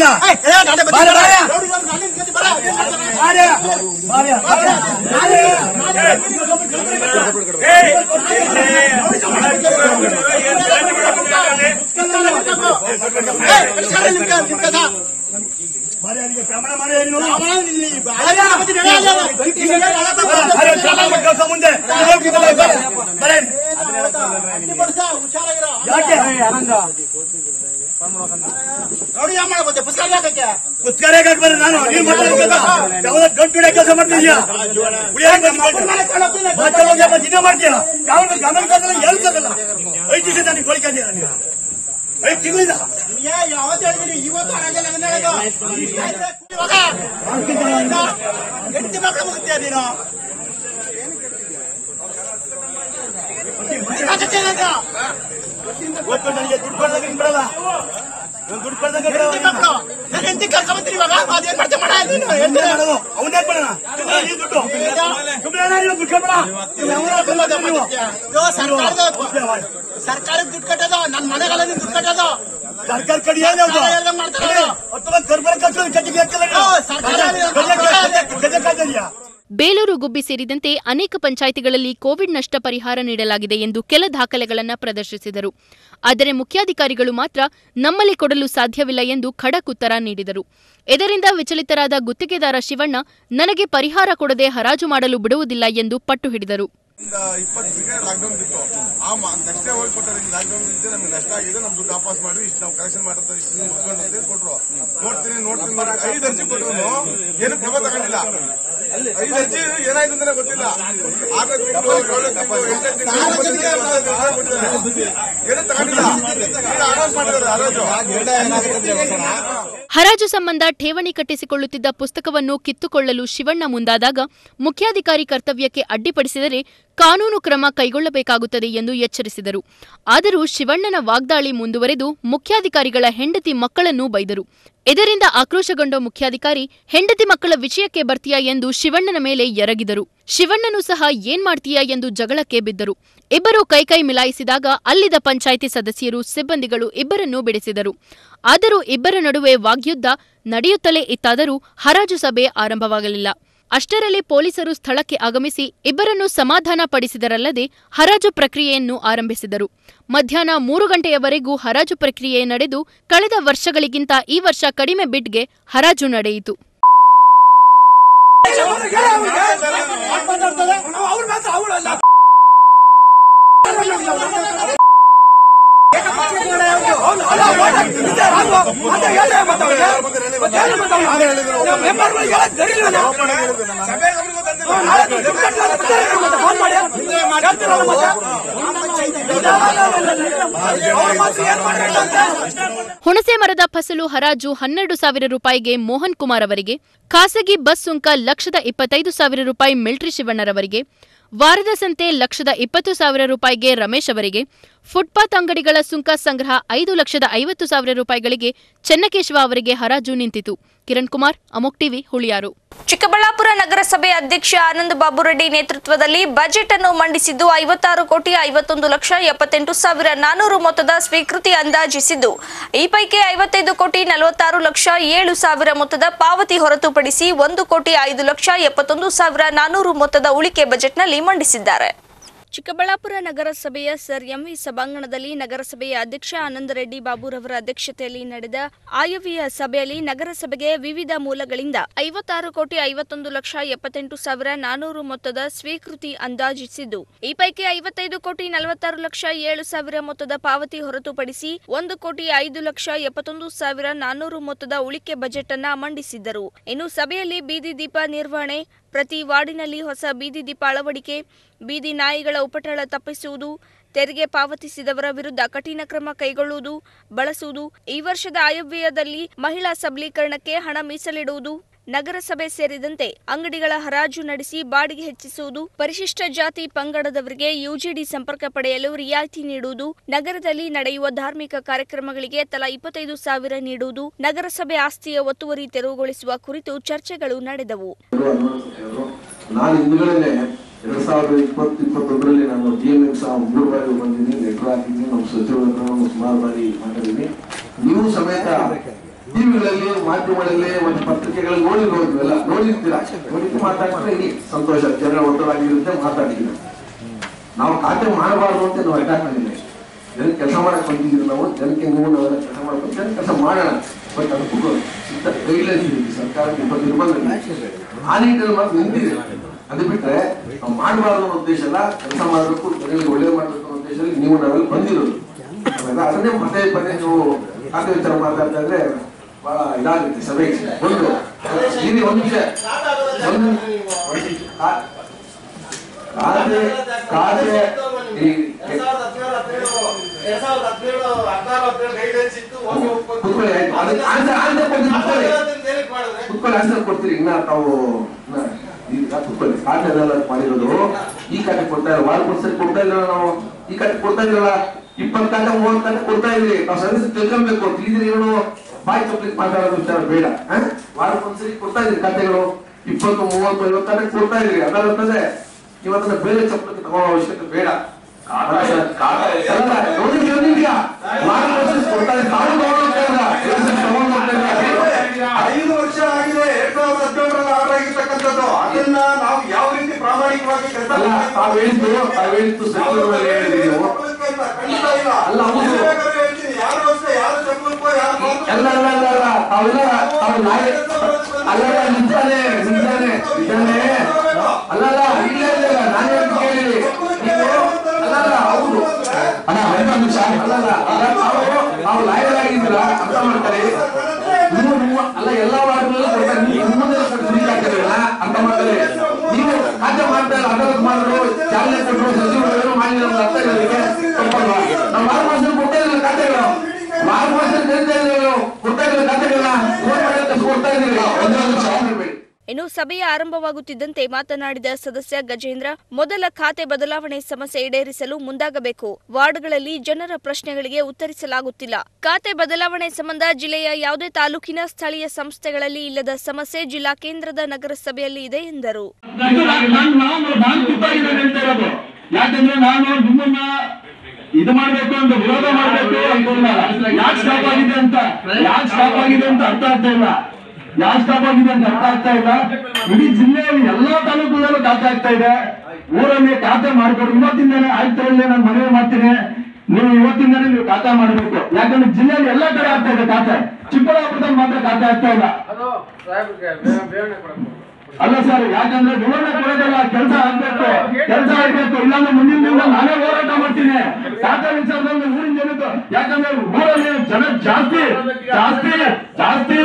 ಮುಂದೆ ಪುಸ್ತಕ ಬರ್ರಿ ನಾನು ನೀನ್ ಮಾತಾಡ್ಬೇಕಲ್ಲ ಯಾವ್ದೋ ಗಂಟು ಹಿಡಿಯೋ ಕೆಲಸ ಮಾಡ್ತಿದ್ಯಾ ಇದೇ ಮಾಡ್ತೀಯ ಯಾವ ಗಮನ ಕರ್ತಲ್ಲ ಹೇಳ್ತದಲ್ಲ ಐದು ದಿವಸ ನನಗೆ ಗೋಳಿಕೊಂಡಿಲ್ಲ ನೀವು ಐದು ತಿಂಗಳಿಂದ ಹೆಂಡತಿ ಮಕ್ಕಳು ಮುಗಿತೀಯ ನೀನು ಒಟ್ಟು ನನಗೆ ದುಡ್ಡು ಕೊಡ್ದಾಗ ನೀನ್ ಬಿಡಲ್ಲ ನಾನು ದುಡ್ಡು ಕೊಡ್ದಾಗ ಬಿಡಲ್ಲ ಹೆಂಡತಿ ಕರ್ಕೊಂಬತ್ತೀನಿ ಇವಾಗ ಅದೇನ್ ಮಾಡ್ತೆ ಮಾಡ ಅವನೇ ಬಿಡೋಣ ಈ ದುಡ್ಡು ಸುಮ್ಮನೆ ದುಡ್ಡು ಸರ್ಕಾರಕ್ಕೆ ದುಡ್ಡು ಕಟ್ಟೋದು ನನ್ನ ಮನೆಗೆಲ್ಲ ದುಡ್ಡು ಕಟ್ಟೋದು ಸರ್ಕಾರ ಕಡಿ ಹತ್ತು ಕರ್ಬರ ಕಟ್ಟೋದು ಕಟ್ಟಿಗೆ ಗಜ ಕಾಯ್ದೆಯಾ ಬೇಲೂರು ಗುಬ್ಬಿ ಸೇರಿದಂತೆ ಅನೇಕ ಪಂಚಾಯಿತಿಗಳಲ್ಲಿ ಕೋವಿಡ್ ನಷ್ಟ ಪರಿಹಾರ ನೀಡಲಾಗಿದೆ ಎಂದು ಕೆಲ ದಾಖಲೆಗಳನ್ನು ಪ್ರದರ್ಶಿಸಿದರು ಆದರೆ ಮುಖ್ಯಾಧಿಕಾರಿಗಳು ಮಾತ್ರ ನಮ್ಮಲ್ಲಿ ಕೊಡಲು ಸಾಧ್ಯವಿಲ್ಲ ಎಂದು ಖಡಕ್ ಉತ್ತರ ನೀಡಿದರು ಇದರಿಂದ ವಿಚಲಿತರಾದ ಗುತ್ತಿಗೆದಾರ ಶಿವಣ್ಣ ನನಗೆ ಪರಿಹಾರ ಕೊಡದೆ ಹರಾಜು ಮಾಡಲು ಬಿಡುವುದಿಲ್ಲ ಎಂದು ಪಟ್ಟು ಹಿಡಿದರು ಇಂದ ಇಪ್ಪತ್ತು ದಿನ ಲಾಕ್ಡೌನ್ ಇತ್ತು ಆ ನೆಕ್ಸ್ಟ್ ಹೋಗಿ ಕೊಟ್ಟರೆ ಲಾಕ್ಡೌನ್ ಇದ್ದೆ ನಮ್ಗೆ ನಷ್ಟ ಆಗಿದೆ ನಮ್ ದುಡ್ಡು ವಾಪಸ್ ಮಾಡಿ ಇಷ್ಟು ನಾವು ಕಲೆಕ್ಷನ್ ಮಾಡಿರ್ತಾರೆ ಇಷ್ಟು ಮುಚ್ಕೊಂಡು ಅಂತ ಹೇಳಿ ಕೊಟ್ರು ನೋಡ್ತೀನಿ ನೋಡ್ತೀನಿ ನೋಡಿ ಐದು ಅರ್ಜಿ ಕೊಟ್ಟರು ಏನು ಕ್ರಮ ತಗೊಂಡಿಲ್ಲ ಐದು ಅರ್ಜಿ ಏನಾಯ್ತು ಅಂತಾನೆ ಗೊತ್ತಿಲ್ಲ ಆರು ತಿಂಗಳು ಏಳು ತಿಂಗಳು ಎಂಟು ತಿಂಗಳು ಒಂಬತ್ತು ತಿಂಗಳು, ಹತ್ತು ತಿಂಗಳು ಕೊಟ್ಟಿದ್ದಾರೆ. ಏನು ತಗೊಂಡಿಲ್ಲ ಈಗ ಅನೌನ್ಸ್ ಮಾಡಿದ್ದಾರೆ ಹರಾಜು ಹರಾಜು ಸಂಬಂಧ ಠೇವಣಿ ಕಟ್ಟಿಸಿಕೊಳ್ಳುತ್ತಿದ್ದ ಪುಸ್ತಕವನ್ನು ಕಿತ್ತುಕೊಳ್ಳಲು ಶಿವಣ್ಣ ಮುಂದಾದಾಗ ಮುಖ್ಯಾಧಿಕಾರಿ ಕರ್ತವ್ಯಕ್ಕೆ ಅಡ್ಡಿಪಡಿಸಿದರೆ ಕಾನೂನು ಕ್ರಮ ಕೈಗೊಳ್ಳಬೇಕಾಗುತ್ತದೆ ಎಂದು ಎಚ್ಚರಿಸಿದರು ಆದರೂ ಶಿವಣ್ಣನ ವಾಗ್ದಾಳಿ ಮುಂದುವರೆದು ಮುಖ್ಯಾಧಿಕಾರಿಗಳ ಹೆಂಡತಿ ಮಕ್ಕಳನ್ನು ಬೈದರು ಇದರಿಂದ ಆಕ್ರೋಶಗೊಂಡ ಮುಖ್ಯಾಧಿಕಾರಿ ಹೆಂಡತಿ ಮಕ್ಕಳ ವಿಷಯಕ್ಕೆ ಬರ್ತೀಯಾ ಎಂದು ಶಿವಣ್ಣನ ಮೇಲೆ ಎರಗಿದರು ಶಿವಣ್ಣನು ಸಹ ಏನ್ ಮಾಡ್ತೀಯಾ ಎಂದು ಜಗಳಕ್ಕೆ ಬಿದ್ದರು ಇಬ್ಬರು ಕೈಕೈ ಮಿಲಾಯಿಸಿದಾಗ ಅಲ್ಲಿದ್ದ ಪಂಚಾಯಿತಿ ಸದಸ್ಯರು ಸಿಬ್ಬಂದಿಗಳು ಇಬ್ಬರನ್ನೂ ಬಿಡಿಸಿದರು ಆದರೂ ಇಬ್ಬರ ನಡುವೆ ವಾಗ್ಯುದ್ಧ ನಡೆಯುತ್ತಲೇ ಇತ್ತಾದರೂ ಹರಾಜು ಸಭೆ ಆರಂಭವಾಗಲಿಲ್ಲ ಅಷ್ಟರಲ್ಲಿ ಪೊಲೀಸರು ಸ್ಥಳಕ್ಕೆ ಆಗಮಿಸಿ ಇಬ್ಬರನ್ನು ಸಮಾಧಾನ ಪಡಿಸಿದರಲ್ಲದೆ ಹರಾಜು ಪ್ರಕ್ರಿಯೆಯನ್ನು ಆರಂಭಿಸಿದರು ಮಧ್ಯಾಹ್ನ ಮೂರು ಗಂಟೆಯವರೆಗೂ ಹರಾಜು ಪ್ರಕ್ರಿಯೆ ನಡೆದು ಕಳೆದ ವರ್ಷಗಳಿಗಿಂತ ಈ ವರ್ಷ ಕಡಿಮೆ ಬಿಡ್ಗೆ ಹರಾಜು ನಡೆಯಿತು ಅವ್ರು ಮಾತ್ರ ಅವಳಲ್ಲ ಹುಣಸೆ ಮರದ ಫಸಲು ಹರಾಜು ಹನ್ನೆರಡು ಸಾವಿರ ರೂಪಾಯಿಗೆ ಮೋಹನ್ ಕುಮಾರ್ ಅವರಿಗೆ ಖಾಸಗಿ ಬಸ್ ಸುಂಕ ಲಕ್ಷದ ಇಪ್ಪತ್ತೈದು ಸಾವಿರ ರೂಪಾಯಿ ಮಿಲ್ಟ್ರಿ ಶಿವಣ್ಣರವರಿಗೆ ವಾರದ ಸಂತೆ ಲಕ್ಷದ ಇಪ್ಪತ್ತು ಸಾವಿರ ರೂಪಾಯಿಗೆ ರಮೇಶ್ ಅವರಿಗೆ ಫುಟ್ಪಾತ್ ಅಂಗಡಿಗಳ ಸುಂಕ ಸಂಗ್ರಹ ಐದು ಲಕ್ಷದ ಐವತ್ತು ಸಾವಿರ ರೂಪಾಯಿಗಳಿಗೆ ಚೆನ್ನಕೇಶವ ಅವರಿಗೆ ಹರಾಜು ನಿಂತಿತು ಕಿರಣ್ ಕುಮಾರ್ ಅಮೋಕ್ ಟಿವಿ ಹುಳಿಯಾರು ಚಿಕ್ಕಬಳ್ಳಾಪುರ ನಗರಸಭೆ ಅಧ್ಯಕ್ಷ ಆನಂದ್ ಬಾಬು ರೆಡ್ಡಿ ನೇತೃತ್ವದಲ್ಲಿ ಬಜೆಟ್ ಅನ್ನು ಮಂಡಿಸಿದ್ದು ಐವತ್ತಾರು ಕೋಟಿ ಐವತ್ತೊಂದು ಲಕ್ಷ ಎಪ್ಪತ್ತೆಂಟು ಸಾವಿರ ನಾನೂರು ಮೊತ್ತದ ಸ್ವೀಕೃತಿ ಅಂದಾಜಿಸಿದ್ದು ಈ ಪೈಕಿ ಐವತ್ತೈದು ಕೋಟಿ ನಲವತ್ತಾರು ಲಕ್ಷ ಏಳು ಸಾವಿರ ಮೊತ್ತದ ಪಾವತಿ ಹೊರತುಪಡಿಸಿ ಒಂದು ಕೋಟಿ ಐದು ಲಕ್ಷ ಎಪ್ಪತ್ತೊಂದು ಸಾವಿರ ನಾನೂರು ಮೊತ್ತದ ಉಳಿಕೆ ಬಜೆಟ್ನಲ್ಲಿ ಮಂಡಿಸಿದ್ದಾರೆ ಚಿಕ್ಕಬಳ್ಳಾಪುರ ನಗರಸಭೆಯ ಸರ್ ಎಂವಿ ಸಭಾಂಗಣದಲ್ಲಿ ನಗರಸಭೆಯ ಅಧ್ಯಕ್ಷ ಆನಂದ ರೆಡ್ಡಿ ಬಾಬುರವರ ಅಧ್ಯಕ್ಷತೆಯಲ್ಲಿ ನಡೆದ ಆಯವ್ಯಯ ಸಭೆಯಲ್ಲಿ ನಗರಸಭೆಗೆ ವಿವಿಧ ಮೂಲಗಳಿಂದ ಐವತ್ತಾರು ಕೋಟಿ ಐವತ್ತೊಂದು ಲಕ್ಷ ಎಪ್ಪತ್ತೆಂಟು ಸಾವಿರ ನಾನೂರು ಮೊತ್ತದ ಸ್ವೀಕೃತಿ ಅಂದಾಜಿಸಿದ್ದು ಈ ಪೈಕಿ ಐವತ್ತೈದು ಕೋಟಿ ನಲವತ್ತಾರು ಲಕ್ಷ ಏಳು ಸಾವಿರ ಮೊತ್ತದ ಪಾವತಿ ಹೊರತುಪಡಿಸಿ ಒಂದು ಕೋಟಿ ಐದು ಲಕ್ಷ ಎಪ್ಪತ್ತೊಂದು ಸಾವಿರ ನಾನೂರು ಮೊತ್ತದ ಉಳಿಕೆ ಬಜೆಟ್ ಅನ್ನ ಮಂಡಿಸಿದ್ದರು ಇನ್ನು ಸಭೆಯಲ್ಲಿ ಬೀದಿ ದೀಪ ನಿರ್ವಹಣೆ ಪ್ರತಿ ವಾರ್ಡಿನಲ್ಲಿ ಹೊಸ ಬೀದಿ ದೀಪ ಅಳವಡಿಕೆ ಬೀದಿ ನಾಯಿಗಳ ಉಪಟಳ ತಪ್ಪಿಸುವುದು ತೆರಿಗೆ ಪಾವತಿಸಿದವರ ವಿರುದ್ಧ ಕಠಿಣ ಕ್ರಮ ಕೈಗೊಳ್ಳುವುದು ಬಳಸುವುದು ಈ ವರ್ಷದ ಆಯವ್ಯಯದಲ್ಲಿ ಮಹಿಳಾ ಸಬಲೀಕರಣಕ್ಕೆ ಹಣ ಮೀಸಲಿಡುವುದು ನಗರಸಭೆ ಸೇರಿದಂತೆ ಅಂಗಡಿಗಳ ಹರಾಜು ನಡೆಸಿ ಬಾಡಿಗೆ ಹೆಚ್ಚಿಸುವುದು ಪರಿಶಿಷ್ಟ ಜಾತಿ ಪಂಗಡದವರಿಗೆ ಯುಜಿಡಿ ಸಂಪರ್ಕ ಪಡೆಯಲು ರಿಯಾಯಿತಿ ನೀಡುವುದು ನಗರದಲ್ಲಿ ನಡೆಯುವ ಧಾರ್ಮಿಕ ಕಾರ್ಯಕ್ರಮಗಳಿಗೆ ತಲಾ ಇಪ್ಪತ್ತೈದು ಸಾವಿರ ನೀಡುವುದು ನಗರಸಭೆ ಆಸ್ತಿಯ ಒತ್ತುವರಿ ತೆರವುಗೊಳಿಸುವ ಕುರಿತು ಚರ್ಚೆಗಳು ನಡೆದವು ನಾನು ಹಿಂದ್ಗಡೆನೆ ಎರಡ್ ಸಾವಿರದ ಇಪ್ಪತ್ತು ಇಪ್ಪತ್ತೊಂದರಲ್ಲಿ ನಾನು ಡಿ ಎಂ ಎಕ್ಸ್ ಮೂರು ಬಾರಿ ಬಂದಿದ್ದೀನಿ ಲೆಟರ್ ಹಾಕಿದ್ದೀನಿ ನಮ್ಮ ಸಚಿವರ ಹತ್ರ ನಾನು ಸುಮಾರು ಬಾರಿ ಮಾತಾಡಿದ್ದೀನಿ ನೀವು ಸಮೇತ ಟಿವಿಗಳಲ್ಲಿ ಮಾಧ್ಯಮಗಳಲ್ಲಿ ಮತ್ತು ಪತ್ರಿಕೆಗಳಲ್ಲಿ ನೋಡಿ ನೋಡಿದ್ವಲ್ಲ ನೋಡಿರ್ತೀರಾ ನೋಡಿದ್ದು ಮಾತಾಡ್ತಾರೆ ಇಡೀ ಸಂತೋಷ ಜನರ ಒತ್ತಡಾಗಿರುತ್ತೆ ಮಾತಾಡ್ತೀವಿ ನಾವು ಖಾತೆ ಮಾಡಬಾರ್ದು ಅಂತ ನಾವು ಅಡ್ಡ ಹಾಕೊಂಡಿದ್ದೀವಿ ಜನ ಕೆಲಸ ಮಾಡಕ್ ಬಂದಿದ್ದೀವಿ ನಾವು ಜನಕ್ಕೆ ನೀವು ನಾವೆಲ್ಲ ಕೆಲಸ ಮಾಡ್ಬೇಕು ಜನ ಕೆಲಸ ಮಾಡೋಣ ಬಟ್ ಅದಕ್ಕೂ ಸಿದ್ಧ ಗೈಡ್ಲೈನ್ಸ್ ಇದೆ ಸರ್ಕಾರ ನಿರ್ಬಂಧ ಇದೆ. ಆ ನಿಟ್ಟಿನಲ್ಲಿ ಮಾತ್ರ ನಿಂತಿದೆ ಅದು ಬಿಟ್ರೆ ನಾವು ಮಾಡಬಾರ್ದು ಅನ್ನೋ ಉದ್ದೇಶ ಅಲ್ಲ ಕೆಲಸ ಮಾಡಬೇಕು ಜನರಿಗೆ ಒಳ್ಳೇದು ಮಾಡಬೇಕು ಅನ್ನೋ ಉದ್ದೇಶದಲ್ಲಿ ನೀವು ನಾವೆಲ್ಲ ಬಂದಿರೋದು ಆಮೇಲೆ ಅದನ್ನೇ ಪದೇ ಪದೇ ನೀವು ಖಾತೆ ವಿಚಾರ ಮಾತಾಡ್ತಾ ಇದ್ರೆ ಬಹಳ ಇದಾಗುತ್ತೆ ಸಭೆಗೆ ಒಂದು ಇಲ್ಲಿ ಒಂದು ನಿಮಿಷ ಒಂದು ಕಾ- ಖಾತೆ ಖಾತೆ ಈ ಕುತ್ಕೊಳ್ಳಿ ಆಯ್ತು ಅದಕ್ಕೆ ಆನ್ಸರ್ ಆನ್ಸರ್ ಕೊಡ್ತೀನಿ ಕುತ್ಕೊಳ್ಳಿ ಕುತ್ಕೊಳ್ಳಿ ಆನ್ಸರ್ ಕೊಡ್ತೀರಿ ಇನ್ನ ತಾವು ಇನ್ನ ಈಗ ಕುತ್ಕೊಳ್ಳಿ ಖಾತೆ ಅದೆಲ್ಲ ಮಾಡಿರೋದು ಈ ಖಾತೆ ಕೊಡ್ತಾ ಇಲ್ಲ ವಾರ ಸರಿ ಕೊಡ್ತಾ ಇಲ್ಲ ನಾವು ಈ ಖಾತೆ ಕೊಡ್ತಾ ಇದ್ರಲ್ಲ ಇಪ್ಪತ್ತು ಖಾತೆ ಮೂವತ್ತು ಖಾತೆ ಕೊಡ್ತಾ ಇದ್ರಿ ನಾವು ಸರ್ವಿಸ್ ತಿಳ್ಕೊಬೇಕು ತಿಳಿದ್ರೆ ಏನು ಬಾಯಿ ತಪ್ಪಲಿಕ್ಕೆ ಮಾತಾಡೋದು ವಿಚಾರ ಬೇಡ ವಾರಕ್ಕೊಂದ್ಸರಿ ಕೊಡ್ತಾ ಇದ್ರಿ ಖಾತೆಗಳು ಇಪ್ಪತ್ತು ಮೂವತ್ತು ಐವತ್ತು ಖಾತೆ ಕೊಡ್ತಾ ಇದ್ರಿ ಅದಲ್ಲಂತಂದ್ರೆ ಇವತ್ತನ್ನ ಬೇರೆ ಚಪ್ಪಲಿ ತಗೊಳ್ಳೋ ಅವಶ್ಯಕತೆ ಬೇಡ ಅಲ್ಲ, ನೋಡಿ ನೀವು ನಿಮ್ಗೆ ವಾರಕ್ಕೊಂದ್ಸರಿ ಕೊಡ್ತಾ ಇದ್ರಿ ತಾವು ತಗೊಂಡೋಗ್ತಾ ಇಲ್ಲ ಎಲ್ರು ತಗೊಂಡೋಗ್ತಾ ಇಲ್ಲ. ಐದು ವರ್ಷ ಆಗಿದೆ ಎರಡ್ ಸಾವಿರದ ಹದಿನೇಳರಲ್ಲಿ ಆರಾಗಿರ್ತಕ್ಕಂಥದ್ದು ಅದನ್ನ ನಾವು ಯಾವ ರೀತಿ ಪ್ರಾಮಾಣಿಕವಾಗಿ ಕೆಲಸ ಅಲ್ಲ ತಾವ್ ಹೇಳಿದ್ದು ತಾವ್ ಹೇಳಿದ್ದು ಸಚಿವರುಗಳು ಹೇಳಿದ್ರಿ ನೀವು ಅಲ್ಲ, ಹೌದು. ಯಾರು ಅಷ್ಟೇ ಯಾರು ಚಪ್ಪಲ್ಕೋ ಯಾರು ಅಲ್ಲ ಅಲ್ಲ ಅಲ್ಲ ಅಲ್ಲ ತಾವೆಲ್ಲ ತಾವು ನಾಯಿ ಅಲ್ಲ ಅಲ್ಲ ನಿಂತಾನೆ ನಿಂತಾನೆ ನಿಂತಾನೆ ಅಲ್ಲ ಅಲ್ಲ ಇಲ್ಲ ಇಲ್ಲ ಇಲ್ಲ ನಾನು ಹೇಳ್ದು ಕೇಳಿ ನೀವು ಅಲ್ಲ ಅಲ್ಲ ಹೌದು ಅಣ್ಣ ಐದು ನಿಮಿಷ ಅಲ್ಲ ಅಲ್ಲ ಅಲ್ಲ ತಾವು ತಾವು ಲಾಯರ್ ಆಗಿದ್ದೀರಾ ಅರ್ಥ ಮಾಡ್ತಾರೆ ನೀವು ನಿಮ್ಮ ಅಲ್ಲ ಎಲ್ಲಾ ವಾರ್ಡ್ನಲ್ಲೂ ಕೊಡ್ತಾರೆ ನೀವು ನಿಮ್ಮನ್ನೆಲ್ಲ ಕೊಟ್ಟು ಫ್ರೀ ಹಾಕಿರಲ್ಲ ಅರ್ಥ ಮಾಡ್ತಾರೆ ನೀವು ಖಾತೆ ಮಾಡ್ತಾ ಇಲ್ಲ ಅದಾಲತ್ ಮಾಡಿದ್ರು ಚಾಲನೆ ಕೊಟ್ಟರು ಸಚಿವರು ಮಾಡಿ ನಮ್ಗೆ ಅರ್ಥ ಇರೋದಕ್ಕೆ ತಪ್ಪಲ್ವಾ ನಾವು ಆರು ಮಾಸ ಕೊಡ್ತಾ ಇದ್ರಲ್ಲ ಖಾತೆಗಳು ಆರು ಮಾಸ ಕರೀತಾ ಇದ್ರು ಕೊಡ್ತಾ ಇದ್ರು ಖಾತೆಗಳನ್ನ ಫೋನ್ ಮಾಡಿ ಅಂತ ಕೊಡ್ತಾ ಇದ್ದೀರಿ ಒಂದೇ ಒಂದು ನಿಮಿಷ ಮಾತಾಡ್ಬೇಡಿ. ಇನ್ನು ಸಭೆಯ ಆರಂಭವಾಗುತ್ತಿದ್ದಂತೆ ಮಾತನಾಡಿದ ಸದಸ್ಯ ಗಜೇಂದ್ರ ಮೊದಲ ಖಾತೆ ಬದಲಾವಣೆ ಸಮಸ್ಯೆ ಈಡೇರಿಸಲು ಮುಂದಾಗಬೇಕು ವಾರ್ಡ್ಗಳಲ್ಲಿ ಜನರ ಪ್ರಶ್ನೆಗಳಿಗೆ ಉತ್ತರಿಸಲಾಗುತ್ತಿಲ್ಲ ಖಾತೆ ಬದಲಾವಣೆ ಸಂಬಂಧ ಜಿಲ್ಲೆಯ ಯಾವುದೇ ತಾಲೂಕಿನ ಸ್ಥಳೀಯ ಸಂಸ್ಥೆಗಳಲ್ಲಿ ಇಲ್ಲದ ಸಮಸ್ಯೆ ಜಿಲ್ಲಾ ಕೇಂದ್ರದ ನಗರಸಭೆಯಲ್ಲಿ ಇದೆ ಎಂದರು ನಾನು ನಾನು ನಾನು ತುತ್ತಾಗಿದೆ ಹೇಳ್ತಾ ಇರೋದು ಯಾಕಂದ್ರೆ ನಾನು ನಿಮ್ಮನ್ನ ಇದು ಮಾಡ್ಬೇಕು ಅಂತ ವಿರೋಧ ಮಾಡ್ಬೇಕು ಅಂತ ಯಾಕೆ ಸ್ಟಾಪ್ ಆಗಿದೆ ಅಂತ ಯಾಕೆ ಸ್ಟಾಪ್ ಆಗಿದೆ ಅಂತ ಅರ್ಥ ಆಗ್ತಾ ಇಲ್ಲ ಯಾವ ಸ್ಟಾಪ್ ಆಗಿದೆ ಅಂತ ಅರ್ಥ ಆಗ್ತಾ ಇಲ್ಲ ಇಡೀ ಜಿಲ್ಲೆಯಲ್ಲಿ ಎಲ್ಲಾ ತಾಲೂಕುಗಳಲ್ಲೂ ಖಾತೆ ಆಗ್ತಾ ಇದೆ ಊರಲ್ಲಿ ಖಾತೆ ಮಾಡ್ಕೊಡಿ ಇವತ್ತಿಂದಾನೆ ಆಯ್ತರಲ್ಲಿ ನಾನು ಮನವಿ ಮಾಡ್ತೀನಿ ನೀವು ಇವತ್ತಿಂದಾನೆ ನೀವು ಖಾತೆ ಮಾಡಬೇಕು ಯಾಕಂದ್ರೆ ಜಿಲ್ಲೆಯಲ್ಲಿ ಎಲ್ಲಾ ಕಡೆ ಆಗ್ತಾ ಇದೆ ಖಾತೆ ಚಿಕ್ಕಬಳ್ಳಾಪುರದಲ್ಲಿ ಮಾತ್ರ ಖಾತೆ ಆಗ್ತಾ ಇಲ್ಲ ಅಲ್ಲ ಸರ್ ಯಾಕಂದ್ರೆ ವಿವರಣೆ ಕೊಡೋದಲ್ಲ ಕೆಲಸ ಆಗ್ಬೇಕು ಕೆಲಸ ಆಗ್ಬೇಕು ಇಲ್ಲಾಂದ್ರೆ ಮುಂದಿನ ದಿನ ನಾನೇ ಹೋರಾಟ ಮಾಡ್ತೀನಿ ಖಾತೆ ವಿಚಾರದಲ್ಲಿ ಊರಿನ ಜನಕ್ಕೆ ಯಾಕಂದ್ರೆ ಊರಲ್ಲಿ ಜನ ಜಾಸ್ತಿ ಜಾಸ್ತಿ ಜಾಸ್ತಿ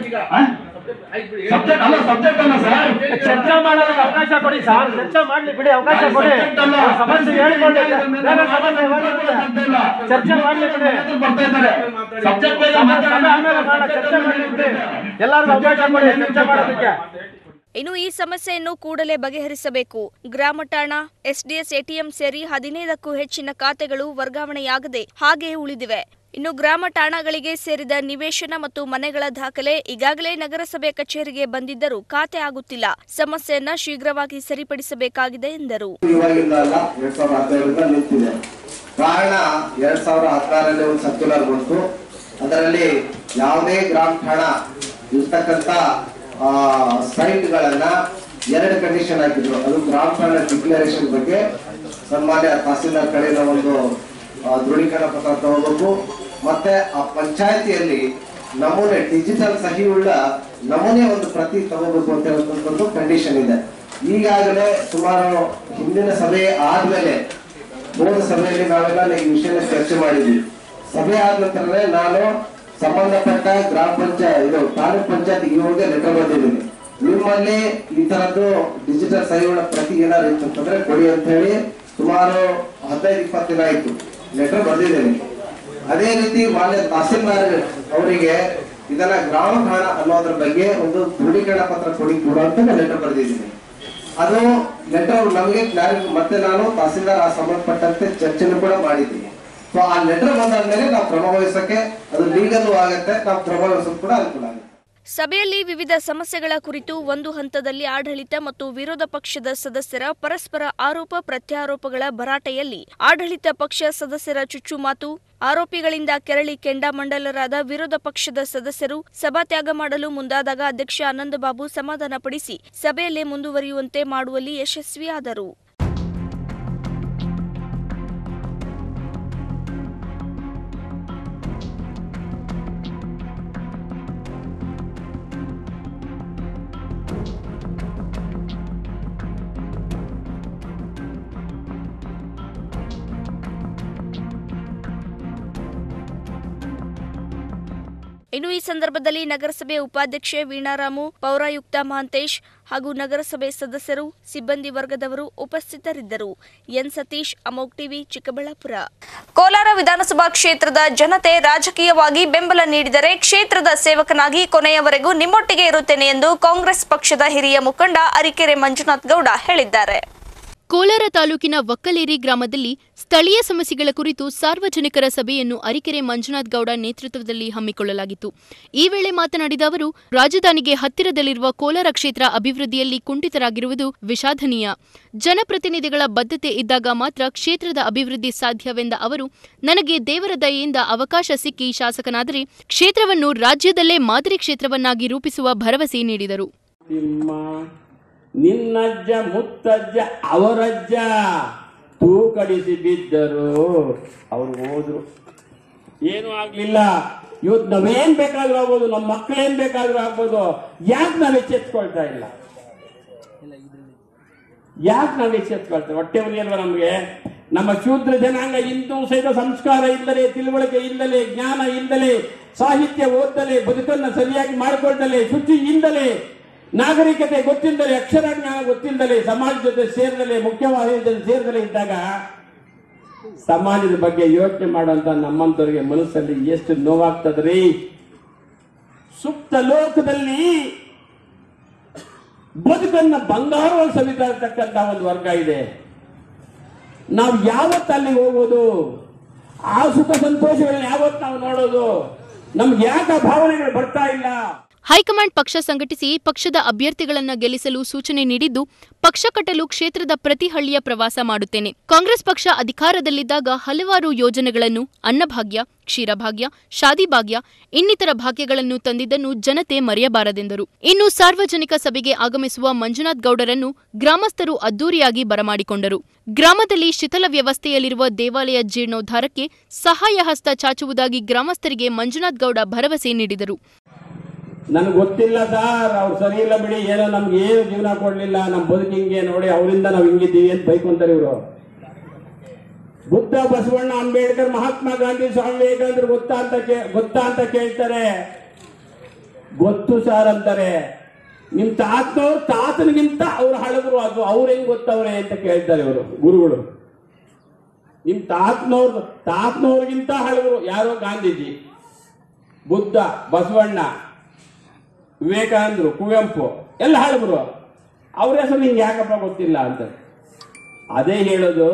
ಸಬ್ಜೆಕ್ಟ್ ಅಲ್ಲ ಸಬ್ಜೆಕ್ಟ್ ಅಲ್ಲ ಸರ್ ಚರ್ಚೆ ಮಾಡೋದಕ್ಕೆ ಅವಕಾಶ ಕೊಡಿ ಸರ್ ಚರ್ಚೆ ಮಾಡ್ಲಿ ಬಿಡಿ ಅವಕಾಶ ಕೊಡಿ Subject ಅಲ್ಲ. ಸಮಸ್ಯೆ ಹೇಳ್ಕೊಳ್ಳಿ ಬೇರೆ ಸಮಸ್ಯೆ ಹೇಳ್ಕೊಳ್ಳಿ. ಚರ್ಚೆ ಮಾಡ್ಲಿ ಬಿಡಿ ಬರ್ತಾ ಇದ್ದಾರೆ ಸಬ್ಜೆಕ್ಟ್ ಬಗ್ಗೆ ಸಭೆ ಆಮೇಲೆ ಮಾಡೋಣ, ಚರ್ಚೆ ಮಾಡ್ಲಿ ಬಿಡಿ ಎಲ್ಲರಿಗೂ ಅವಕಾಶ ಕೊಡಿ ಚರ್ಚೆ ಮಾಡೋದಕ್ಕೆ ಇನ್ನು ಈ ಸಮಸ್ಯೆಯನ್ನು ಕೂಡಲೇ ಬಗೆಹರಿಸಬೇಕು ಗ್ರಾಮ ಠಾಣಾ ಎಸ್ಡಿಎಸ್ ಎಟಿಎಂ ಸೇರಿ ಹದಿನೈದಕ್ಕೂ ಹೆಚ್ಚಿನ ಖಾತೆಗಳು ವರ್ಗಾವಣೆಯಾಗದೆ ಹಾಗೆಯೇ ಉಳಿದಿವೆ ಇನ್ನು ಗ್ರಾಮ ಠಾಣಾಗಳಿಗೆ ಸೇರಿದ ನಿವೇಶನ ಮತ್ತು ಮನೆಗಳ ದಾಖಲೆ ಈಗಾಗಲೇ ನಗರಸಭೆ ಕಚೇರಿಗೆ ಬಂದಿದ್ದರೂ ಖಾತೆ ಆಗುತ್ತಿಲ್ಲ ಸಮಸ್ಯೆಯನ್ನ ಶೀಘ್ರವಾಗಿ ಸರಿಪಡಿಸಬೇಕಾಗಿದೆ ಎಂದರು ಇವಾಗಿಂದ ಅಲ್ಲ ಎರಡ್ ಸಾವಿರದ ಹದಿನೈದರಿಂದ ನಿಂತಿದೆ ಕಾರಣ ಎರಡ್ ಸಾವಿರದ ಹದಿನಾರರಲ್ಲಿ ಒಂದು ಸರ್ಕ್ಯುಲರ್ ಬಂತು ಅದರಲ್ಲಿ ಯಾವುದೇ ಗ್ರಾಮ ಠಾಣಾ ಇರ್ತಕ್ಕಂಥ ಸೈಟ್ಗಳನ್ನ ಎರಡು ಕಂಡೀಷನ್ ಹಾಕಿದ್ರು ಅದು ಗ್ರಾಮ ಠಾಣಾ ಡಿಕ್ಲರೇಷನ್ ಬಗ್ಗೆ ಸನ್ಮಾನ್ಯ ತಹಸೀಲ್ದಾರ್ ಕಡೆಯಿಂದ ಒಂದು ಆ, ದೃಢೀಕರಣ ಪತ್ರ ತಗೋಬೇಕು ಮತ್ತೆ ಆ ಪಂಚಾಯತಿಯಲ್ಲಿ ನಮೂನೆ ಡಿಜಿಟಲ್ ಸಹಿಯುಳ್ಳ ನಮೂನೆ ಒಂದು ಪ್ರತಿ ತಗೋಬೇಕು ಅಂತ ಹೇಳುವಂತದ್ದು ಕಂಡೀಷನ್ ಇದೆ ಈಗಾಗಲೇ ಸುಮಾರು ಹಿಂದಿನ ಸಭೆ ಆದ್ಮೇಲೆ ಹೋದ ಸಭೆಯಲ್ಲಿ ನಾವೆಲ್ಲ ಈ ವಿಷಯನ ಚರ್ಚೆ ಮಾಡಿದ್ವಿ ಸಭೆ ಆದ ನಂತರನೇ ನಾನು ಸಂಬಂಧಪಟ್ಟ ಗ್ರಾಮ ಪಂಚಾಯತ್ ಇದು ತಾಲೂಕ್ ಪಂಚಾಯತ್ ಇವ್ರಿಗೆ ಲೆಟರ್ ಬಂದಿದ್ದೀನಿ ನಿಮ್ಮಲ್ಲಿ ಈ ತರದ್ದು ಡಿಜಿಟಲ್ ಸಹಿಯುಳ್ಳ ಪ್ರತಿ ಏನಾದ್ರು ಇತ್ತು ಅಂತಂದ್ರೆ ಕೊಡಿ ಅಂತ ಹೇಳಿ ಸುಮಾರು ಹದಿನೈದು ಇಪ್ಪತ್ತು ದಿನ ಆಯ್ತು ಲೆಟರ್ ಬರ್ದಿದ್ದೀನಿ ಅದೇ ರೀತಿ ಮಾನ್ಯ ತಹಸೀಲ್ದಾರ್ ಅವರಿಗೆ ಇದನ್ನ ಗ್ರಾಮ ಠಾಣ ಅನ್ನೋದ್ರ ಬಗ್ಗೆ ಒಂದು ದೃಢೀಕರಣ ಪತ್ರ ಕೊಡಿ ಕೂಡ ಅಂತ ಲೆಟರ್ ಬರೆದಿದ್ದೀನಿ ಅದು ಲೆಟರ್ ನಮಗೆ ಕ್ಲಾರಿಫಿ ಮತ್ತೆ ನಾನು ತಹಸೀಲ್ದಾರ್ ಆ ಸಂಬಂಧಪಟ್ಟಂತೆ ಚರ್ಚೆನೂ ಕೂಡ ಮಾಡಿದ್ದೀನಿ ಸೊ ಆ ಲೆಟರ್ ಬಂದಾದ್ಮೇಲೆ ನಾವು ಕ್ರಮ ವಹಿಸಕ್ಕೆ ಅದು ಲೀಗಲ್ ಆಗತ್ತೆ ನಾವು ಕ್ರಮ ವಹಿಸೋದು ಕೂಡ ಅನುಕೂಲ ಆಗುತ್ತೆ ಸಭೆಯಲ್ಲಿ ವಿವಿಧ ಸಮಸ್ಯೆಗಳ ಕುರಿತು ಒಂದು ಹಂತದಲ್ಲಿ ಆಡಳಿತ ಮತ್ತು ವಿರೋಧ ಪಕ್ಷದ ಸದಸ್ಯರ ಪರಸ್ಪರ ಆರೋಪ ಪ್ರತ್ಯಾರೋಪಗಳ ಭರಾಟೆಯಲ್ಲಿ ಆಡಳಿತ ಪಕ್ಷ ಸದಸ್ಯರ ಚುಚ್ಚುಮಾತು ಆರೋಪಿಗಳಿಂದ ಕೆರಳಿ ಕೆಂಡಾಮಂಡಲರಾದ ವಿರೋಧ ಪಕ್ಷದ ಸದಸ್ಯರು ಸಭಾತ್ಯಾಗ ಮಾಡಲು ಮುಂದಾದಾಗ ಅಧ್ಯಕ್ಷ ಆನಂದಬಾಬು ಸಮಾಧಾನಪಡಿಸಿ ಸಭೆಯಲ್ಲೇ ಮುಂದುವರಿಯುವಂತೆ ಮಾಡುವಲ್ಲಿ ಯಶಸ್ವಿಯಾದರು ಇನ್ನು ಈ ಸಂದರ್ಭದಲ್ಲಿ ನಗರಸಭೆ ಉಪಾಧ್ಯಕ್ಷೆ ವೀಣಾರಾಮು ಪೌರಾಯುಕ್ತ ಮಹಾಂತೇಶ್ ಹಾಗೂ ನಗರಸಭೆ ಸದಸ್ಯರು ಸಿಬ್ಬಂದಿ ವರ್ಗದವರು ಉಪಸ್ಥಿತರಿದ್ದರು ಎನ್ ಸತೀಶ್ ಅಮೋಕ್ ಟಿವಿ ಚಿಕ್ಕಬಳ್ಳಾಪುರ ಕೋಲಾರ ವಿಧಾನಸಭಾ ಕ್ಷೇತ್ರದ ಜನತೆ ರಾಜಕೀಯವಾಗಿ ಬೆಂಬಲ ನೀಡಿದರೆ ಕ್ಷೇತ್ರದ ಸೇವಕನಾಗಿ ಕೊನೆಯವರೆಗೂ ನಿಮ್ಮೊಟ್ಟಿಗೆ ಇರುತ್ತೇನೆ ಎಂದು ಕಾಂಗ್ರೆಸ್ ಪಕ್ಷದ ಹಿರಿಯ ಮುಖಂಡ ಅರಿಕೆರೆ ಮಂಜುನಾಥ್ ಗೌಡ ಹೇಳಿದ್ದಾರೆ ಕೋಲಾರ ತಾಲೂಕಿನ ವಕ್ಕಲೇರಿ ಗ್ರಾಮದಲ್ಲಿ ಸ್ಥಳೀಯ ಸಮಸ್ಯೆಗಳ ಕುರಿತು ಸಾರ್ವಜನಿಕರ ಸಭೆಯನ್ನು ಅರಿಕೆರೆ ಮಂಜುನಾಥ್ ಗೌಡ ನೇತೃತ್ವದಲ್ಲಿ ಹಮ್ಮಿಕೊಳ್ಳಲಾಗಿತ್ತು ಈ ವೇಳೆ ಮಾತನಾಡಿದ ಅವರು ರಾಜಧಾನಿಗೆ ಹತ್ತಿರದಲ್ಲಿರುವ ಕೋಲಾರ ಕ್ಷೇತ್ರ ಅಭಿವೃದ್ಧಿಯಲ್ಲಿ ಕುಂಠಿತರಾಗಿರುವುದು ವಿಷಾದನೀಯ ಜನಪ್ರತಿನಿಧಿಗಳ ಬದ್ಧತೆ ಇದ್ದಾಗ ಮಾತ್ರ ಕ್ಷೇತ್ರದ ಅಭಿವೃದ್ಧಿ ಸಾಧ್ಯವೆಂದ ಅವರು ನನಗೆ ದೇವರ ದಯೆಯಿಂದ ಅವಕಾಶ ಸಿಕ್ಕಿ ಶಾಸಕನಾದರೆ ಕ್ಷೇತ್ರವನ್ನು ರಾಜ್ಯದಲ್ಲೇ ಮಾದರಿ ಕ್ಷೇತ್ರವನ್ನಾಗಿ ರೂಪಿಸುವ ಭರವಸೆ ನೀಡಿದರು ತಿಮ್ಮ ನಿನ್ನಜ್ಜ ಮುತ್ತಜ್ಜ ಅವರಜ್ಜ ತೂಕಡಿಸಿ ಬಿದ್ದರು ಅವ್ರು ಹೋದ್ರು ಏನು ಆಗ್ಲಿಲ್ಲ ಇವತ್ತು ನಾವೇನ್ ಬೇಕಾದ್ರೂ ಆಗ್ಬೋದು ನಮ್ಮ ಮಕ್ಕಳೇನ್ ಬೇಕಾದ್ರೂ ಆಗ್ಬೋದು ಯಾಕೆ ನಾವ್ ಎಚ್ಚೆತ್ಕೊಳ್ತಾ ಇಲ್ಲ ಯಾಕೆ ನಾವ್ ಎಚ್ಚೆತ್ಕೊಳ್ತೇವೆ ಹೊಟ್ಟೆ ಉರಿಯಲ್ವ ನಮ್ಗೆ ನಮ್ಮ ಶೂದ್ರ ಜನಾಂಗ ಇಂದು ಸಹಿತ ಸಂಸ್ಕಾರ ಇಲ್ಲದೆ ತಿಳುವಳಿಕೆ ಇಲ್ಲದೆ ಜ್ಞಾನ ಇಲ್ಲದೆ ಸಾಹಿತ್ಯ ಓದ್ದಲೆ ಬದುಕನ್ನು ಸರಿಯಾಗಿ ಮಾಡಿಕೊಳ್ಳದಲೆ ಶುಚಿ ಇಲ್ಲದೆ ನಾಗರಿಕತೆ ಗೊತ್ತಿಲ್ಲದೆ ಅಕ್ಷರ ಜ್ಞಾನ ಗೊತ್ತಿಲ್ಲದೆ ಸಮಾಜ ಜೊತೆ ಸೇರಿದಲೆ ಮುಖ್ಯವಾದ ಜೊತೆ ಸೇರಿದಲೆ ಇದ್ದಾಗ ಸಮಾಜದ ಬಗ್ಗೆ ಯೋಚನೆ ಮಾಡುವಂತ ನಮ್ಮಂತವರಿಗೆ ಮನಸ್ಸಲ್ಲಿ ಎಷ್ಟು ನೋವಾಗ್ತದ್ರಿ ಸುಪ್ತ ಲೋಕದಲ್ಲಿ ಬದುಕನ್ನ ಬಂಗಾರವಾಗಿ ಸವಿತಾ ಇರ್ತಕ್ಕಂಥ ಒಂದು ವರ್ಗ ಇದೆ ನಾವು ಯಾವತ್ತು ಅಲ್ಲಿ ಹೋಗೋದು ಆ ಸುಖ ಸಂತೋಷಗಳನ್ನ ಯಾವತ್ತು ನಾವು ನೋಡೋದು ನಮ್ಗೆ ಯಾಕೆ ಆ ಭಾವನೆಗಳು ಬರ್ತಾ ಇಲ್ಲ ಹೈಕಮಾಂಡ್ ಪಕ್ಷ ಸಂಘಟಿಸಿ ಪಕ್ಷದ ಅಭ್ಯರ್ಥಿಗಳನ್ನ ಗೆಲ್ಲಿಸಲು ಸೂಚನೆ ನೀಡಿದ್ದು ಪಕ್ಷ ಕಟ್ಟಲು ಕ್ಷೇತ್ರದ ಪ್ರತಿ ಹಳ್ಳಿಯ ಪ್ರವಾಸ ಮಾಡುತ್ತೇನೆ ಕಾಂಗ್ರೆಸ್ ಪಕ್ಷ ಅಧಿಕಾರದಲ್ಲಿದ್ದಾಗ ಹಲವಾರು ಯೋಜನೆಗಳನ್ನು ಅನ್ನಭಾಗ್ಯ ಕ್ಷೀರಭಾಗ್ಯ ಶಾದಿ ಭಾಗ್ಯ ಇನ್ನಿತರ ಭಾಗ್ಯಗಳನ್ನು ತಂದಿದ್ದನ್ನು ಜನತೆ ಮರೆಯಬಾರದೆಂದರು ಇನ್ನು ಸಾರ್ವಜನಿಕ ಸಭೆಗೆ ಆಗಮಿಸುವ ಮಂಜುನಾಥ್ ಗೌಡರನ್ನು ಗ್ರಾಮಸ್ಥರು ಅದ್ದೂರಿಯಾಗಿ ಬರಮಾಡಿಕೊಂಡರು ಗ್ರಾಮದಲ್ಲಿ ಶಿಥಿಲ ವ್ಯವಸ್ಥೆಯಲ್ಲಿರುವ ದೇವಾಲಯ ಜೀರ್ಣೋದ್ಧಾರಕ್ಕೆ ಸಹಾಯ ಹಸ್ತ ಚಾಚುವುದಾಗಿ ಗ್ರಾಮಸ್ಥರಿಗೆ ಮಂಜುನಾಥ್ ಗೌಡ ಭರವಸೆ ನೀಡಿದರು ನನಗೆ ಗೊತ್ತಿಲ್ಲ ಸರ್ ಅವ್ರು ಸರಿ ಇಲ್ಲ ಬಿಡಿ ಏನೋ ನಮ್ಗೆ ಏನು ಜೀವನ ಕೊಡ್ಲಿಲ್ಲ ನಮ್ಮ ಬದುಕು ಹಿಂಗೆ ನೋಡಿ ಅವರಿಂದ ನಾವು ಹಿಂಗಿದ್ದೀವಿ ಅಂತ ಬೈಕೊಂತಾರೆ ಇವರು ಬುದ್ಧ ಬಸವಣ್ಣ ಅಂಬೇಡ್ಕರ್ ಮಹಾತ್ಮ ಗಾಂಧಿ ಸ್ವಾಮಿ ವಿವೇಕಾನಂದರು ಗೊತ್ತಾ ಅಂತ ಕೇ- ಗೊತ್ತಾ ಅಂತ ಕೇಳ್ತಾರೆ ಗೊತ್ತು ಸರ್ ಅಂತಾರೆ ನಿಮ್ ತಾತನವ್ರು ತಾತನಿಗಿಂತ ಅವ್ರು ಹಳಬರು ಅದು ಅವ್ರ ಹೆಂಗ್ ಗೊತ್ತವ್ರೆ ಅಂತ ಕೇಳ್ತಾರೆ ಇವರು ಗುರುಗಳು ನಿಮ್ ತಾತನವ್ರು ತಾತನವ್ರಿಗಿಂತ ಹಳಬರು ಯಾರೋ ಗಾಂಧೀಜಿ ಬುದ್ಧ ಬಸವಣ್ಣ ವಿವೇಕಾನಂದರು ಕುವೆಂಪು ಎಲ್ಲ ಹಳಬರು ಅವ್ರ ಹೆಸರು ನಿಂಗೆ ಯಾಕಪ್ಪ ಗೊತ್ತಿಲ್ಲ ಅಂತ ಅದೇ ಹೇಳೋದು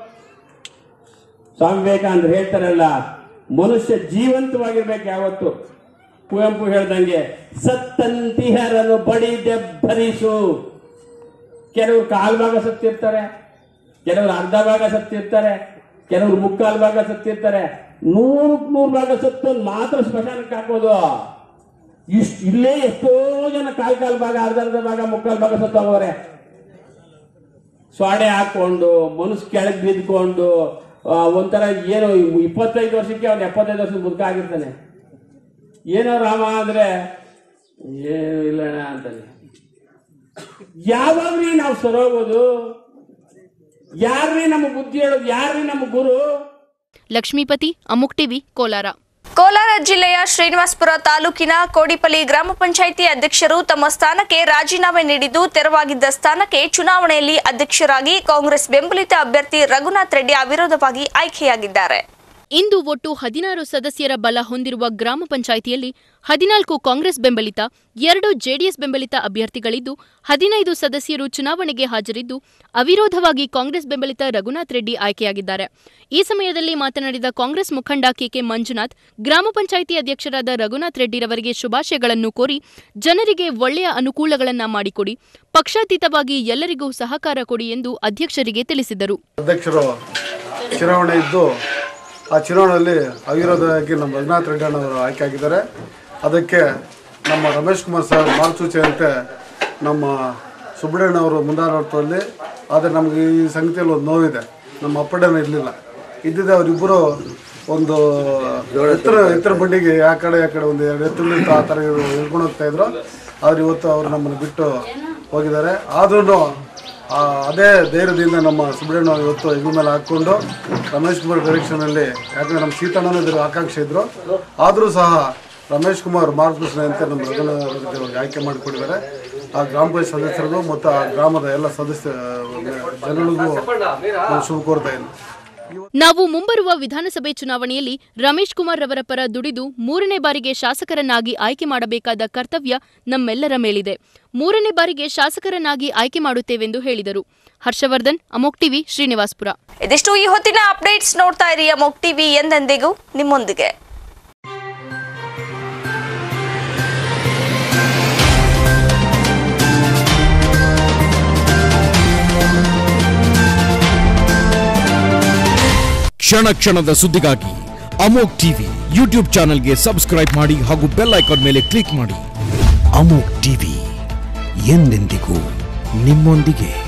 ಸ್ವಾಮಿ ವಿವೇಕಾನಂದರು ಹೇಳ್ತಾರಲ್ಲ ಮನುಷ್ಯ ಜೀವಂತವಾಗಿರ್ಬೇಕು ಯಾವತ್ತು ಕುವೆಂಪು ಹೇಳ್ದಂಗೆ ಸತ್ತಂತಿಹರನ್ನು ಬಡಿದೆ ಭರಿಸು ಕೆಲವರು ಕಾಲ್ ಭಾಗ ಸತ್ತಿರ್ತಾರೆ ಕೆಲವರು ಅರ್ಧ ಭಾಗ ಸತ್ತಿರ್ತಾರೆ ಕೆಲವರು ಮುಕ್ಕಾಲು ಭಾಗ ಸತ್ತಿರ್ತಾರೆ ನೂರಕ್ಕೆ ನೂರು ಭಾಗ ಸತ್ತು ಮಾತ್ರ ಸ್ಮಶಾನಕ್ಕೆ ಹಾಕೋದು ಇಷ್ಟ ಇಲ್ಲೇ ಎಷ್ಟೋ ಜನ ಕಾಲ್ ಕಾಲ್ ಭಾಗ ಅರ್ಧ ಅರ್ಧ ಭಾಗ ಮುಕ್ಕಾಲು ಭಾಗ ಸತ್ತೋಗವ್ರೆ ಸ್ವಾಡೆ ಹಾಕೊಂಡು ಮನಸ್ಸು ಕೆಳಗೆ ಬಿದ್ಕೊಂಡು ಆ, ಒಂಥರ ಏನು ಇಪ್ಪತ್ತೈದು ವರ್ಷಕ್ಕೆ ಅವ್ನು ಎಪ್ಪತ್ತೈದು ವರ್ಷದ ಮುದುಕ ಆಗಿರ್ತಾನೆ ಏನೋ ರಾಮ ಅಂದ್ರೆ ಏನು ಇಲ್ಲಣ್ಣ ಅಂತಾನೆ ಯಾವಾಗ್ರಿ ನಾವು ಸರೋಗೋದು ಯಾರ್ರೀ ನಮ್ಮ ಬುದ್ಧಿ ಹೇಳೋದು ಯಾರ್ರೀ ನಮ್ಮ ಗುರು ಲಕ್ಷ್ಮೀಪತಿ ಅಮುಕ್ ಟಿವಿ ಕೋಲಾರ ಕೋಲಾರ ಜಿಲ್ಲೆಯ ಶ್ರೀನಿವಾಸಪುರ ತಾಲೂಕಿನ ಕೋಡಿಪಲ್ಲಿ ಗ್ರಾಮ ಪಂಚಾಯಿತಿ ಅಧ್ಯಕ್ಷರು ತಮ್ಮ ಸ್ಥಾನಕ್ಕೆ ರಾಜೀನಾಮೆ ನೀಡಿದ್ದು ತೆರವಾಗಿದ್ದ ಸ್ಥಾನಕ್ಕೆ ಚುನಾವಣೆಯಲ್ಲಿ ಅಧ್ಯಕ್ಷರಾಗಿ ಕಾಂಗ್ರೆಸ್ ಬೆಂಬಲಿತ ಅಭ್ಯರ್ಥಿ ರಘುನಾಥ್ ರೆಡ್ಡಿ ಅವಿರೋಧವಾಗಿ ಆಯ್ಕೆಯಾಗಿದ್ದಾರೆ ಇಂದು ಒಟ್ಟು ಹದಿನಾರು ಸದಸ್ಯರ ಬಲ ಹೊಂದಿರುವ ಗ್ರಾಮ ಪಂಚಾಯಿತಿಯಲ್ಲಿ ಹದಿನಾಲ್ಕು ಕಾಂಗ್ರೆಸ್ ಬೆಂಬಲಿತ ಎರಡು ಜೆಡಿಎಸ್ ಬೆಂಬಲಿತ ಅಭ್ಯರ್ಥಿಗಳಿದ್ದು ಹದಿನೈದು ಸದಸ್ಯರು ಚುನಾವಣೆಗೆ ಹಾಜರಿದ್ದು ಅವಿರೋಧವಾಗಿ ಕಾಂಗ್ರೆಸ್ ಬೆಂಬಲಿತ ರಘುನಾಥ್ ರೆಡ್ಡಿ ಆಯ್ಕೆಯಾಗಿದ್ದಾರೆ ಈ ಸಮಯದಲ್ಲಿ ಮಾತನಾಡಿದ ಕಾಂಗ್ರೆಸ್ ಮುಖಂಡ ಕೆಕೆ ಮಂಜುನಾಥ್ ಗ್ರಾಮ ಪಂಚಾಯಿತಿ ಅಧ್ಯಕ್ಷರಾದ ರಘುನಾಥ್ ರೆಡ್ಡಿರವರಿಗೆ ಶುಭಾಶಯಗಳನ್ನು ಕೋರಿ ಜನರಿಗೆ ಒಳ್ಳೆಯ ಅನುಕೂಲಗಳನ್ನ ಮಾಡಿಕೊಡಿ ಪಕ್ಷಾತೀತವಾಗಿ ಎಲ್ಲರಿಗೂ ಸಹಕಾರ ಕೊಡಿ ಎಂದು ಅಧ್ಯಕ್ಷರಿಗೆ ತಿಳಿಸಿದರು ಅಧ್ಯಕ್ಷರು ಚುನಾವಣೆ ಇದ್ದು ಆ ಚುನಾವಣೆಯಲ್ಲಿ ಅವಿರೋಧವಾಗಿ ನಮ್ಮ ರಘುನಾಥ್ ರೆಡ್ಡಿ ಅಣ್ಣವರು ಆಯ್ಕೆ ಆಗಿದ್ದಾರೆ ಅದಕ್ಕೆ ನಮ್ಮ ರಮೇಶ್ ಕುಮಾರ್ ಸರ್ ಮಾರ್ಗಸೂಚಿಯಂತೆ ನಮ್ಮ ಸುಬ್ರಹ್ಮಣ್ಯವರು ಮುಂದಾಳತ್ವದಲ್ಲಿ ಆದರೆ ನಮಗೆ ಈ ಸಂಗತಿಯಲ್ಲಿ ಒಂದು ನೋವಿದೆ ನಮ್ಮ ಅಪ್ಪಡೇನ ಇರಲಿಲ್ಲ ಇದ್ದಿದ್ದೆ ಅವರಿಬ್ಬರು ಒಂದು ಎತ್ತರ ಎತ್ತರ ಬಂಡಿಗೆ ಆ ಕಡೆ ಆ ಕಡೆ ಒಂದು ಎರಡು ಎತ್ತುಗಳಿಂದ ಆ ಥರ ಇವ್ರು ಹಿಡ್ಕೊಂಡು ಹೋಗ್ತಾ ಇದ್ರು ಆದ್ರೆ ಇವತ್ತು ಅವರು ನಮ್ಮನ್ನು ಬಿಟ್ಟು ಹೋಗಿದ್ದಾರೆ ಆದ್ರೂ ಅದೇ ಧೈರ್ಯದಿಂದ ನಮ್ಮ ಸುಬ್ರಹ್ಮಣ್ಯ ಅವರು ಇವತ್ತು ಇದ್ರ ಮೇಲೆ ಹಾಕ್ಕೊಂಡು ರಮೇಶ್ ಕುಮಾರ್ ಡೈರೆಕ್ಷನಲ್ಲಿ ಯಾಕಂದ್ರೆ ನಮ್ಮ ಸೀತಣ್ಣನ ಇದ್ರು ಆಕಾಂಕ್ಷೆ ಇದ್ರು ಆದರೂ ಸಹ ರಮೇಶ್ ಕುಮಾರ್ ಮಾರ್ಗದರ್ಶನಂತೆ ನಮ್ಮ ರಘುನಾಥ್ ಅವರಿಗೆ ಆಯ್ಕೆ ಮಾಡಿಕೊಟ್ಟಿದ್ದಾರೆ ಆ ಗ್ರಾಮ ಪಂಚಾಯತ್ ಸದಸ್ಯರಿಗೂ ಮತ್ತು ಆ ಗ್ರಾಮದ ಎಲ್ಲ ಸದಸ್ಯ ಜನರಿಗೂ ನಾನು ಶುಭ ಕೋರ್ತಾ ಇದ್ದೀನಿ ನಾವು ಮುಂಬರುವ ವಿಧಾನಸಭೆ ಚುನಾವಣೆಯಲ್ಲಿ ರಮೇಶ್ ಕುಮಾರ್ ರವರ ಪರ ದುಡಿದು ಮೂರನೇ ಬಾರಿಗೆ ಶಾಸಕರನ್ನಾಗಿ ಆಯ್ಕೆ ಮಾಡಬೇಕಾದ ಕರ್ತವ್ಯ ನಮ್ಮೆಲ್ಲರ ಮೇಲಿದೆ ಮೂರನೇ ಬಾರಿಗೆ ಶಾಸಕರನ್ನಾಗಿ ಆಯ್ಕೆ ಮಾಡುತ್ತೇವೆಂದು ಹೇಳಿದರು ಹರ್ಷವರ್ಧನ್ ಅಮೋಕ್ ಟಿವಿ ಶ್ರೀನಿವಾಸ್ಪುರ ಇದಿಷ್ಟು ಈ ಹೊತ್ತಿನ ಅಪ್ಡೇಟ್ಸ್ ನೋಡ್ತಾ ಇರಿ ಅಮೋಕ್ ಟಿವಿ ಎಂದೆಂದಿಗೂ ನಿಮ್ಮೊಂದಿಗೆ ಕ್ಷಣ ಕ್ಷಣದ ಸುದ್ದಿಗಾಗಿ ಅಮೋಕ್ ಟಿವಿ ಯೂಟ್ಯೂಬ್ ಚಾನೆಲ್ಗೆ ಸಬ್ಸ್ಕ್ರೈಬ್ ಮಾಡಿ ಹಾಗೂ ಬೆಲ್ ಐಕಾನ್ ಮೇಲೆ ಕ್ಲಿಕ್ ಮಾಡಿ ಅಮೋಕ್ ಟಿವಿ ಎಂದೆಂದಿಗೂ ನಿಮ್ಮೊಂದಿಗೆ